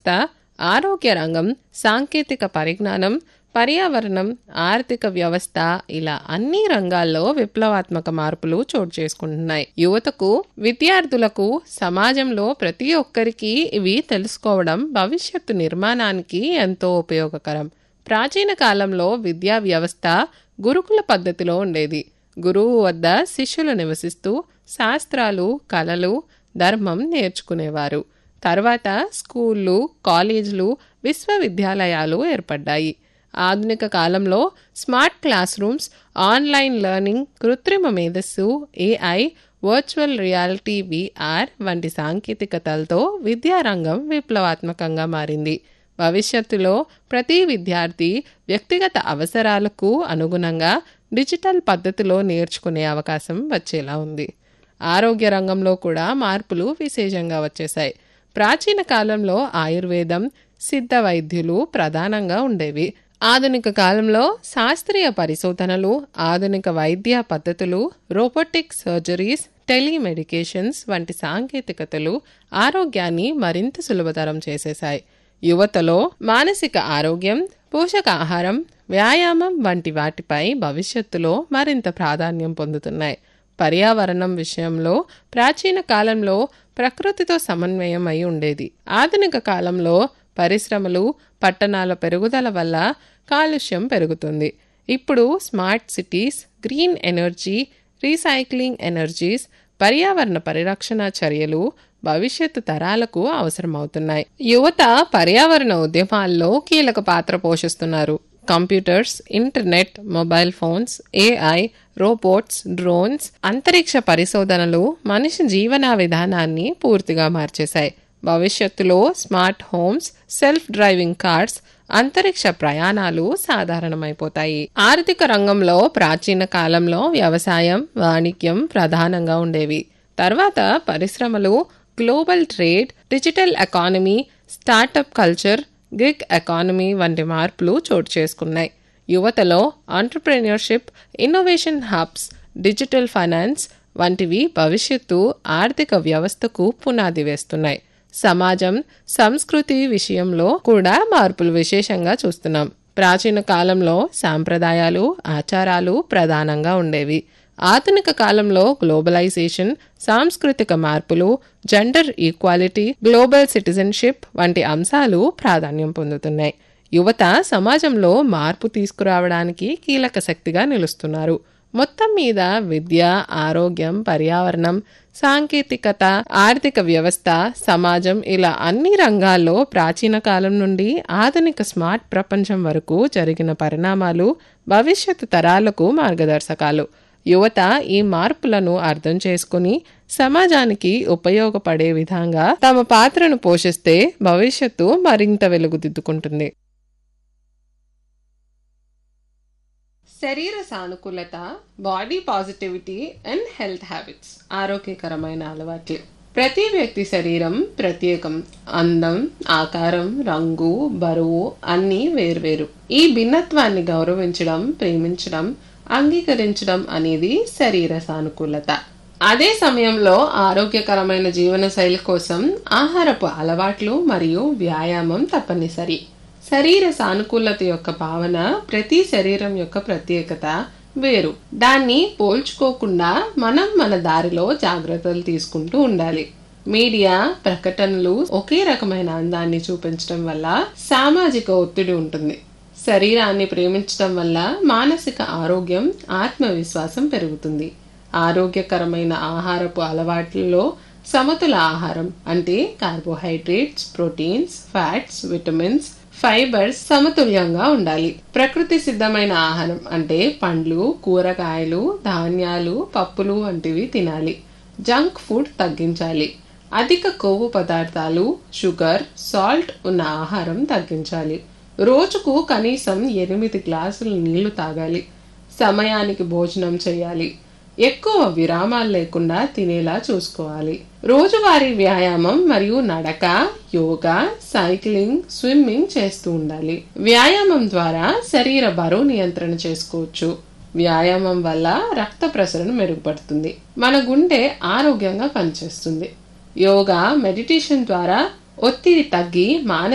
వ్యవస్థ ఆరోగ్య రంగం సాంకేతిక పరిజ్ఞానం పర్యావరణం ఆర్థిక వ్యవస్థ ఇలా అన్ని రంగాల్లో విప్లవాత్మక మార్పులు చోటు చేసుకుంటున్నాయి యువతకు విద్యార్థులకు సమాజంలో ప్రతి ఒక్కరికి ఇవి తెలుసుకోవడం భవిష్యత్తు నిర్మాణానికి ఎంతో ఉపయోగకరం ప్రాచీన కాలంలో విద్యా వ్యవస్థ గురుకుల పద్ధతిలో ఉండేది గురువు వద్ద శిష్యులు నివసిస్తూ శాస్త్రాలు కళలు ధర్మం నేర్చుకునేవారు తర్వాత స్కూళ్ళు కాలేజీలు విశ్వవిద్యాలయాలు ఏర్పడ్డాయి ఆధునిక కాలంలో smart classrooms online learning కృత్రిమ మేధస్సు ఏఐ వర్చువల్ రియాలిటీ విఆర్ వంటి సాంకేతికతలతో విద్యారంగం విప్లవాత్మకంగా మారింది భవిష్యత్తులో ప్రతి విద్యార్థి వ్యక్తిగత అవసరాలకు అనుగుణంగా డిజిటల్ పద్ధతిలో నేర్చుకునే అవకాశం వచ్చేలా ఉంది ఆరోగ్య రంగంలో కూడా మార్పులు విశేషంగా వచ్చేశాయి ప్రాచీన కాలంలో ఆయుర్వేదం సిద్ధ వైద్యులు ప్రధానంగా ఉండేవి ఆధునిక కాలంలో శాస్త్రీయ పరిశోధనలు ఆధునిక వైద్య పద్ధతులు రోబోటిక్ సర్జరీస్ టెలిమెడికేషన్స్ వంటి సాంకేతికతలు ఆరోగ్యాన్ని మరింత సులభతరం చేసేశాయి యువతలో మానసిక ఆరోగ్యం పోషకాహారం వ్యాయామం వంటి వాటిపై భవిష్యత్తులో మరింత ప్రాధాన్యం పొందుతున్నాయి పర్యావరణం విషయంలో ప్రాచీన కాలంలో ప్రకృతితో సమన్వయం అయి ఉండేది ఆధునిక కాలంలో పరిశ్రమలు పట్టణాల పెరుగుదల వల్ల కాలుష్యం పెరుగుతుంది ఇప్పుడు smart cities green energy recycling energies పర్యావరణ పరిరక్షణ చర్యలు భవిష్యత్తు తరాలకు అవసరమవుతున్నాయి యువత పర్యావరణ ఉద్యమాల్లో కీలక పాత్ర పోషిస్తున్నారు computers internet mobile phones AI robots drones అంతరిక్ష పరిశోధనలు మనిషి జీవన విధానాన్ని పూర్తిగా మార్చేశాయి భవిష్యత్తులో smart homes self driving cars అంతరిక్ష ప్రయాణాలు సాధారణమైపోతాయి ఆర్థిక రంగంలో ప్రాచీన కాలంలో వ్యవసాయం వాణిజ్యం ప్రధానంగా ఉండేవి తర్వాత పరిశ్రమలు global trade digital economy startup culture gig economy వంటి మార్పులు చోటు చేసుకున్నాయి యువతలో entrepreneurship innovation hubs digital finance వంటివి భవిష్యత్తు ఆర్థిక వ్యవస్థకు పునాది వేస్తున్నాయి సమాజం సంస్కృతి విషయంలో కూడా మార్పులు విశేషంగా చూస్తున్నాం ప్రాచీన కాలంలో సాంప్రదాయాలు ఆచారాలు ప్రధానంగా ఉండేవి ఆధునిక కాలంలో గ్లోబలైజేషన్ సాంస్కృతిక మార్పులు జెండర్ ఈక్వాలిటీ గ్లోబల్ సిటిజన్షిప్ వంటి అంశాలు ప్రాధాన్యం పొందుతున్నాయి యువత సమాజంలో మార్పు తీసుకురావడానికి కీలక శక్తిగా నిలుస్తున్నారు మొత్తం మీద విద్య ఆరోగ్యం పర్యావరణం సాంకేతికత ఆర్థిక వ్యవస్థ సమాజం ఇలా అన్ని రంగాల్లో ప్రాచీన కాలం నుండి ఆధునిక స్మార్ట్ ప్రపంచం వరకు జరిగిన పరిణామాలు భవిష్యత్తు తరాలకు మార్గదర్శకాలు యువత ఈ మార్పులను అర్థం చేసుకుని సమాజానికి ఉపయోగపడే విధంగా తమ పాత్రను పోషిస్తే భవిష్యత్తు మరింత వెలుగుదిద్దుకుంటుంది శరీర సానుకూలత body positivity and health habits ఆరోగ్యకరమైన అలవాట్లు ప్రతి వ్యక్తి శరీరం ప్రత్యేకం అందం ఆకారం రంగు బరువు అన్నీ వేర్వేరు ఈ భిన్నత్వాన్ని గౌరవించడం ప్రేమించడం అంగీకరించడం అనేది శరీర సానుకూలత అదే సమయంలో ఆరోగ్యకరమైన జీవనశైలి కోసం ఆహారపు అలవాట్లు మరియు వ్యాయామం తప్పనిసరి శరీర సానుకూలత యొక్క భావన ప్రతి శరీరం యొక్క ప్రత్యేకత వేరు దాన్ని పోల్చుకోకుండా మనం మన దారిలో జాగ్రత్తలు తీసుకుంటూ ఉండాలి మీడియా ప్రకటనలు ఒకే రకమైన అందాన్ని చూపించడం వల్ల సామాజిక ఒత్తిడి ఉంటుంది శరీరాన్ని ప్రేమించడం వల్ల మానసిక ఆరోగ్యం ఆత్మవిశ్వాసం పెరుగుతుంది ఆరోగ్యకరమైన ఆహారపు అలవాట్లలో సమతుల ఆహారం అంటే carbohydrates proteins fats vitamins fibres సమతుల్యంగా ఉండాలి ప్రకృతి సిద్ధమైన ఆహారం అంటే పండ్లు కూరగాయలు ధాన్యాలు పప్పులు వంటివి తినాలి జంక్ ఫుడ్ తగ్గించాలి అధిక కొవ్వు పదార్థాలు షుగర్ సాల్ట్ ఉన్న ఆహారం తగ్గించాలి రోజుకు కనీసం ఎనిమిది గ్లాసులు నీళ్లు తాగాలి సమయానికి భోజనం చేయాలి ఎక్కువ విరామాలు లేకుండా తినేలా చూసుకోవాలి రోజువారీ వ్యాయామం మరియు నడక యోగా సైక్లింగ్ స్విమ్మింగ్ చేస్తూ ఉండాలి వ్యాయామం ద్వారా శరీర బరువు నియంత్రణ చేసుకోవచ్చు వ్యాయామం వల్ల రక్త ప్రసరణ మెరుగుపడుతుంది మన గుండె ఆరోగ్యంగా పనిచేస్తుంది యోగా మెడిటేషన్ ద్వారా ఒత్తిడి తగ్గి మానసిక